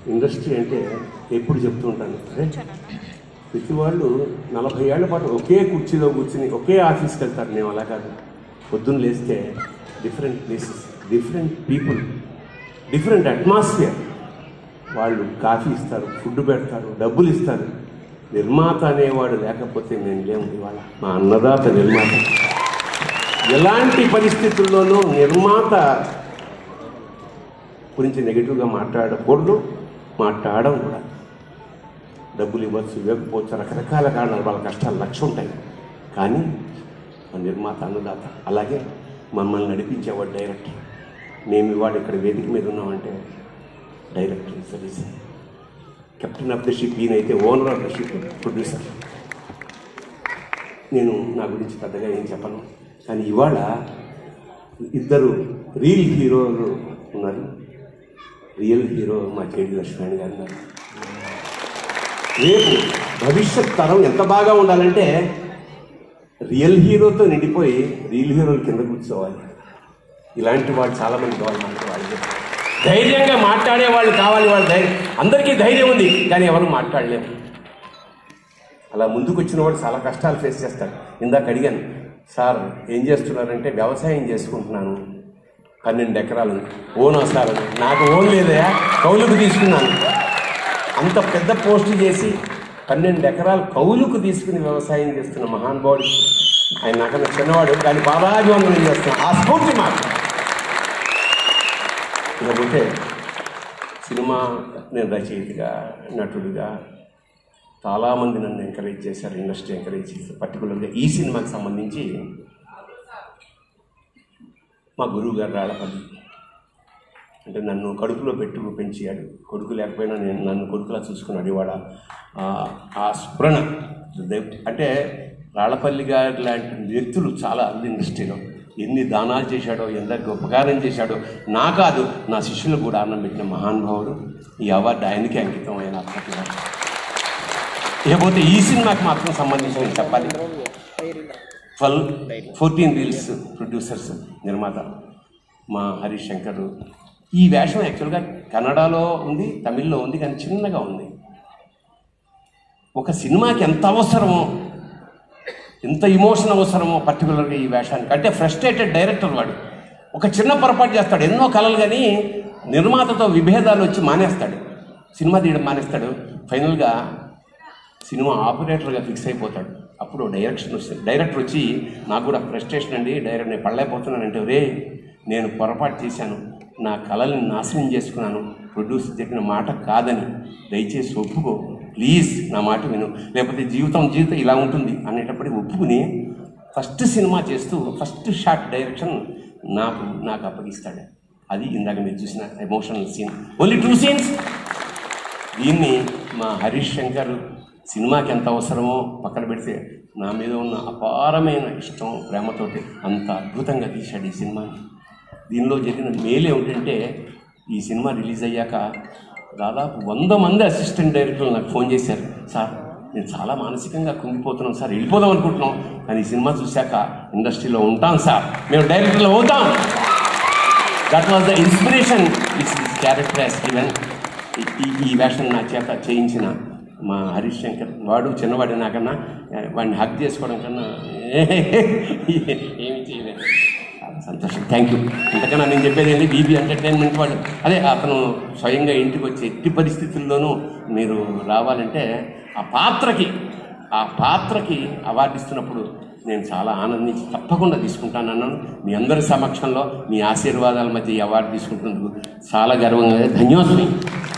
industry అంటే ఎప్పుడు చెప్తూ ఉంటాను అరే ప్రతి వాళ్ళు నలభై ఏళ్ల పాటు ఒకే కుర్చీలో కూర్చుని ఒకే ఆఫీస్కి వెళ్తారు మేము అలా కాదు పొద్దున్న లేస్తే different places different people different atmosphere వాళ్ళు కాఫీ ఇస్తారు ఫుడ్ పెడతారు డబ్బులు ఇస్తారు నిర్మాత అనేవాడు లేకపోతే మేము లేము ఇవాళ మా అన్నదాత నిర్మాత ఎలాంటి పరిస్థితుల్లోనూ నిర్మాత గురించి నెగిటివ్గా మాట్లాడకూడదు మాట్లాడడం కూడా డబ్బులు ఇవ్వచ్చు ఇవ్వకపోవచ్చు రకరకాల కారణాలు వాళ్ళ కష్టాలు లక్ష ఉంటాయి కానీ మన నిర్మాత అన్నదాత అలాగే మమ్మల్ని నడిపించేవాడు డైరెక్టర్ మేము ఇవాళ ఇక్కడ వేదిక మీద ఉన్నామంటే director is the reason captain of the ship ఈయన అయితే owner of the ship producer నేను నా గురించి పెద్దగా ఏం చెప్పను కానీ ఇవాళ ఇద్దరు రియల్ హీరోలు ఉన్నారు రియల్ హీరో మా చేడి లక్ష్మణ్ గారు ఉన్నారు రేపు భవిష్యత్ తరం ఎంత బాగా ఉండాలంటే రియల్ హీరోతో నిండిపోయి రియల్ హీరోలు కింద కూర్చోవాలి ఇలాంటి వాళ్ళు చాలామంది కావాలి మనకి వాళ్ళు ధైర్యంగా మాట్లాడే వాళ్ళు కావాలి వాళ్ళ ధైర్యం అందరికీ ధైర్యం ఉంది కానీ ఎవరు మాట్లాడలేము అలా ముందుకు వచ్చిన వాడు చాలా కష్టాలు ఫేస్ చేస్తాడు ఇందాక అడిగాను సార్ ఏం చేస్తున్నారంటే వ్యవసాయం చేసుకుంటున్నాను పన్నెండు ఎకరాలు ఓనా సార్ అని నాకు ఓన్ లేదయా కౌలుకు తీసుకున్నాను అంత పెద్ద పోస్ట్ చేసి పన్నెండు ఎకరాలు కౌలుకు తీసుకుని వ్యవసాయం చేస్తున్న మహానుభావుడు ఆయన నాకన్నా చిన్నవాడు కానీ పాదాభివందనం చేస్తున్నాను ఆ స్ఫూర్తి మాట ఇకపోతే సినిమా నేను రచయితగా నటుడిగా చాలామంది నన్ను ఎంకరేజ్ చేశారు ఇండస్ట్రీ ఎంకరేజ్ చేశారు పర్టికులర్గా ఈ సినిమాకి సంబంధించి మా గురువు గారు రాళ్ళపల్లి అంటే నన్ను కడుపులో పెట్టు పెంచాడు కొడుకు లేకపోయినా నేను నన్ను కొడుకులా చూసుకున్నాడు ఇవాళ ఆ- ఆ స్ఫురణ దే- అంటే రాళ్ళపల్లి గారి లాంటి వ్యక్తులు చాలా ఉంది ఇండస్ట్రీలో ఎన్ని దానాలు చేశాడో ఎందరికి ఉపకారం చేశాడో నా కాదు నా శిష్యులకు కూడా అన్నం పెట్టిన మహానుభావుడు ఈ అవార్డు ఆయనకే అంకితం అయిన అప్పట్లో ఇకపోతే ఈ సినిమాకి మాత్రం సంబంధించి నేను చెప్పాలి ట్వెల్వ్ ఫోర్టీన్ రీల్స్ ప్రొడ్యూసర్స్ నిర్మాత మా హరీష్ శంకర్ ఈ వేషం యాక్చువల్గా కన్నడలో ఉంది తమిళ్లో ఉంది కానీ చిన్నగా ఉంది ఒక సినిమాకి ఎంత అవసరమో ఎంత ఇమోషన్ అవసరమో పర్టికులర్గా ఈ వేషానికి అంటే ఫ్రస్ట్రేటెడ్ డైరెక్టర్ వాడు ఒక చిన్న పొరపాటు చేస్తాడు ఎన్నో కళలు కానీ నిర్మాతతో విభేదాలు వచ్చి మానేస్తాడు సినిమా తీయడం మానేస్తాడు ఫైనల్గా సినిమా ఆపరేటర్గా ఫిక్స్ అయిపోతాడు అప్పుడు డైరెక్షన్ వస్తుంది డైరెక్టర్ వచ్చి నాకు కూడా ఫ్రస్ట్రేషన్ అండి డైరెక్టర్ నేను పడలేకపోతున్నానంటే రే నేను పొరపాటు చేశాను నా కళల్ని నాశనం చేసుకున్నాను ప్రొడ్యూసర్ చెప్పిన మాట కాదని దయచేసి ఒప్పుకో ప్లీజ్ నా మాట విను లేకపోతే జీవితం జీవితం ఇలా ఉంటుంది అనేటప్పటికి ఒప్పుకుని ఫస్ట్ సినిమా చేస్తూ ఫస్ట్ షార్ట్ డైరెక్షన్ నాకు నాకు అప్పగిస్తాడు అది ఇందాక మీరు చూసిన emotional scene only two scenes దీన్ని మా హరీష్ శంకర్ సినిమాకి ఎంత అవసరమో పక్కన పెడితే నా మీద ఉన్న అపారమైన ఇష్టం ప్రేమతోటి అంత అద్భుతంగా తీశాడు ఈ సినిమాని దీనిలో జరిగిన మేలు ఏమిటంటే ఈ సినిమా రిలీజ్ అయ్యాక దాదాపు వంద మంది అసిస్టెంట్ డైరెక్టర్లు నాకు ఫోన్ చేశారు సార్ నేను చాలా మానసికంగా కుంగిపోతున్నాం సార్ వెళ్ళిపోదాం అనుకుంటున్నాం కానీ ఈ సినిమా చూశాక ఇండస్ట్రీలో ఉంటాం సార్ మేము డైరెక్టర్లు అవుతాం that was the inspiration is character as given ఈ ఈ వేషం నా చేత చేయించిన మా హరీష్ శంకర్ వాడు చిన్నవాడు నాకన్నా వాడిని హక్ చేసుకోవడం కన్నా ఏమి చేయలేదు చాలా సంతోషం థ్యాంక్ యూ ఇంతకన్నా నేను చెప్పేది ఏంటి బీబీ ఎంటర్టైన్మెంట్ వాళ్ళు అదే అతను స్వయంగా ఇంటికి వచ్చి ఎట్టి పరిస్థితుల్లోనూ మీరు రావాలంటే ఆ పాత్రకి ఆ పాత్రకి అవార్డు ఇస్తున్నప్పుడు నేను చాలా ఆనందించి తప్పకుండా తీసుకుంటాను అన్నాను మీ అందరి సమక్షంలో మీ ఆశీర్వాదాల మధ్య ఈ అవార్డు తీసుకుంటున్నందుకు చాలా గర్వంగా ధన్యవాదాలు